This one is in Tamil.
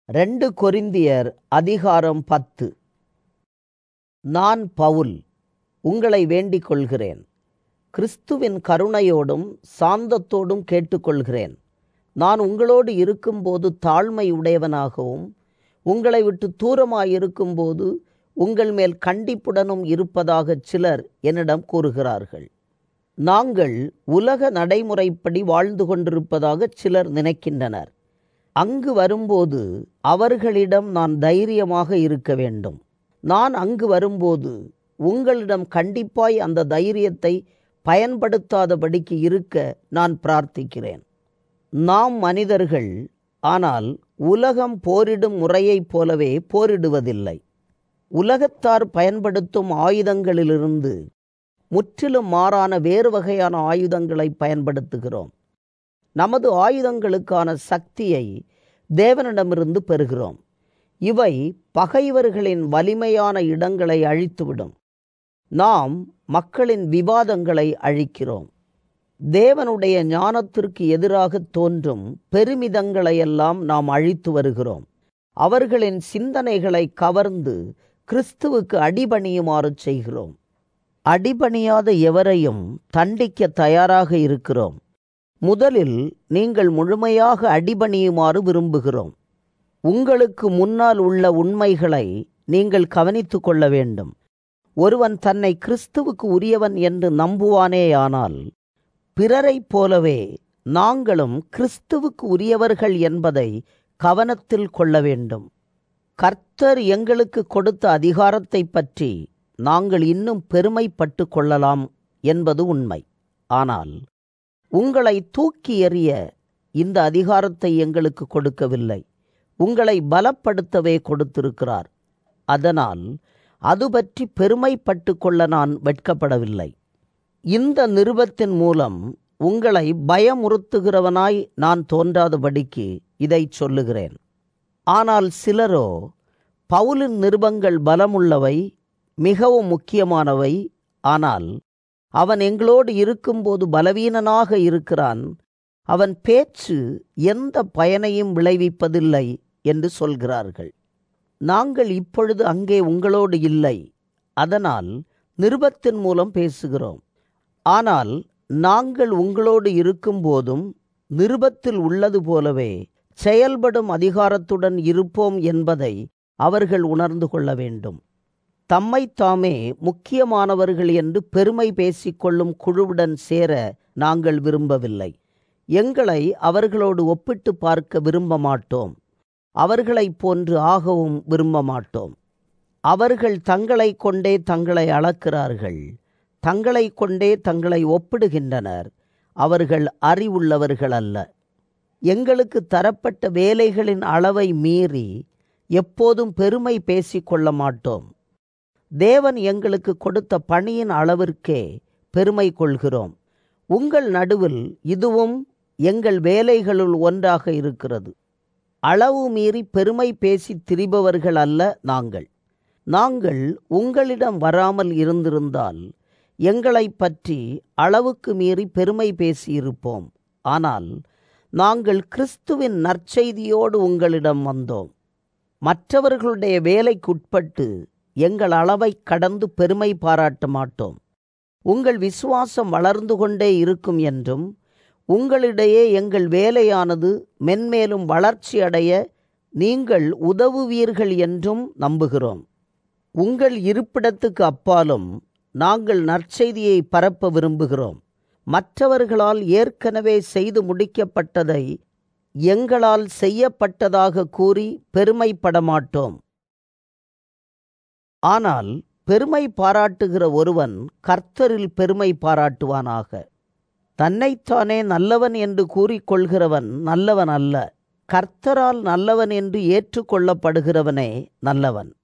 ரெண்டு கொரிந்தியர் அதிகாரம் பத்து நான் பவுல் உங்களை வேண்டிக் கொள்கிறேன் கிறிஸ்துவின் கருணையோடும் சாந்தத்தோடும் கேட்டுக்கொள்கிறேன் நான் உங்களோடு இருக்கும்போது தாழ்மை உடையவனாகவும் உங்களை விட்டு தூரமாயிருக்கும்போது உங்கள் மேல் கண்டிப்புடனும் இருப்பதாக சிலர் என்னிடம் கூறுகிறார்கள் நாங்கள் உலக நடைமுறைப்படி வாழ்ந்து கொண்டிருப்பதாக சிலர் நினைக்கின்றனர் அங்கு வரும்போது அவர்களிடம் நான் தைரியமாக இருக்க வேண்டும் நான் அங்கு வரும்போது உங்களிடம் கண்டிப்பாய் அந்த தைரியத்தை பயன்படுத்தாதபடிக்கு இருக்க நான் பிரார்த்திக்கிறேன் நாம் மனிதர்கள் ஆனால் உலகம் போரிடும் முறையைப் போலவே போரிடுவதில்லை உலகத்தார் பயன்படுத்தும் ஆயுதங்களிலிருந்து முற்றிலும் மாறான வேறு வகையான ஆயுதங்களை பயன்படுத்துகிறோம் நமது ஆயுதங்களுக்கான சக்தியை தேவனிடமிருந்து பெறுகிறோம் இவை பகைவர்களின் வலிமையான இடங்களை அழித்துவிடும் நாம் மக்களின் விவாதங்களை அழிக்கிறோம் தேவனுடைய ஞானத்திற்கு எதிராக தோன்றும் பெருமிதங்களையெல்லாம் நாம் அழித்து வருகிறோம் அவர்களின் சிந்தனைகளை கவர்ந்து கிறிஸ்துவுக்கு அடிபணியுமாறு செய்கிறோம் அடிபணியாத எவரையும் தண்டிக்க தயாராக இருக்கிறோம் முதலில் நீங்கள் முழுமையாக அடிபணியுமாறு விரும்புகிறோம் உங்களுக்கு முன்னால் உள்ள உண்மைகளை நீங்கள் கவனித்து கொள்ள வேண்டும் ஒருவன் தன்னை கிறிஸ்துவுக்கு உரியவன் என்று நம்புவானேயானால் பிறரைப் போலவே நாங்களும் கிறிஸ்துவுக்கு உரியவர்கள் என்பதை கவனத்தில் கொள்ள வேண்டும் கர்த்தர் எங்களுக்கு கொடுத்த அதிகாரத்தை பற்றி நாங்கள் இன்னும் பெருமைப்பட்டு கொள்ளலாம் என்பது உண்மை ஆனால் உங்களை தூக்கி எறிய இந்த அதிகாரத்தை எங்களுக்கு கொடுக்கவில்லை உங்களை பலப்படுத்தவே கொடுத்திருக்கிறார் அதனால் அது பற்றி பெருமைப்பட்டு கொள்ள நான் வெட்கப்படவில்லை இந்த நிருபத்தின் மூலம் உங்களை பயமுறுத்துகிறவனாய் நான் தோன்றாதபடிக்கு இதை சொல்லுகிறேன் ஆனால் சிலரோ பவுலின் நிருபங்கள் பலமுள்ளவை மிகவும் முக்கியமானவை ஆனால் அவன் எங்களோடு இருக்கும்போது பலவீனனாக இருக்கிறான் அவன் பேச்சு எந்த பயனையும் விளைவிப்பதில்லை என்று சொல்கிறார்கள் நாங்கள் இப்பொழுது அங்கே உங்களோடு இல்லை அதனால் நிருபத்தின் மூலம் பேசுகிறோம் ஆனால் நாங்கள் உங்களோடு இருக்கும்போதும் நிருபத்தில் உள்ளது போலவே செயல்படும் அதிகாரத்துடன் இருப்போம் என்பதை அவர்கள் உணர்ந்து கொள்ள வேண்டும் தம்மை தாமே முக்கியமானவர்கள் என்று பெருமை பேசிக்கொள்ளும் குழுவுடன் சேர நாங்கள் விரும்பவில்லை எங்களை அவர்களோடு ஒப்பிட்டு பார்க்க விரும்ப மாட்டோம் அவர்களைப் போன்று ஆகவும் விரும்ப மாட்டோம் அவர்கள் தங்களை கொண்டே தங்களை அளக்கிறார்கள் தங்களை கொண்டே தங்களை ஒப்பிடுகின்றனர் அவர்கள் அறிவுள்ளவர்கள் அல்ல எங்களுக்கு தரப்பட்ட வேலைகளின் அளவை மீறி எப்போதும் பெருமை பேசிக்கொள்ள மாட்டோம் தேவன் எங்களுக்கு கொடுத்த பணியின் அளவிற்கே பெருமை கொள்கிறோம் உங்கள் நடுவில் இதுவும் எங்கள் வேலைகளுள் ஒன்றாக இருக்கிறது அளவு மீறி பெருமை பேசி திரிபவர்கள் அல்ல நாங்கள் நாங்கள் உங்களிடம் வராமல் இருந்திருந்தால் எங்களை பற்றி அளவுக்கு மீறி பெருமை பேசியிருப்போம் ஆனால் நாங்கள் கிறிஸ்துவின் நற்செய்தியோடு உங்களிடம் வந்தோம் மற்றவர்களுடைய வேலைக்குட்பட்டு எங்கள் அளவை கடந்து பெருமை பாராட்ட மாட்டோம் உங்கள் விசுவாசம் வளர்ந்து கொண்டே இருக்கும் என்றும் உங்களிடையே எங்கள் வேலையானது மென்மேலும் வளர்ச்சி அடைய நீங்கள் உதவுவீர்கள் என்றும் நம்புகிறோம் உங்கள் இருப்பிடத்துக்கு அப்பாலும் நாங்கள் நற்செய்தியை பரப்ப விரும்புகிறோம் மற்றவர்களால் ஏற்கனவே செய்து முடிக்கப்பட்டதை எங்களால் செய்யப்பட்டதாக கூறி பெருமைப்பட மாட்டோம் ஆனால் பெருமை பாராட்டுகிற ஒருவன் கர்த்தரில் பெருமை பாராட்டுவானாக தன்னைத்தானே நல்லவன் என்று கூறிக்கொள்கிறவன் நல்லவன் அல்ல கர்த்தரால் நல்லவன் என்று ஏற்றுக்கொள்ளப்படுகிறவனே நல்லவன்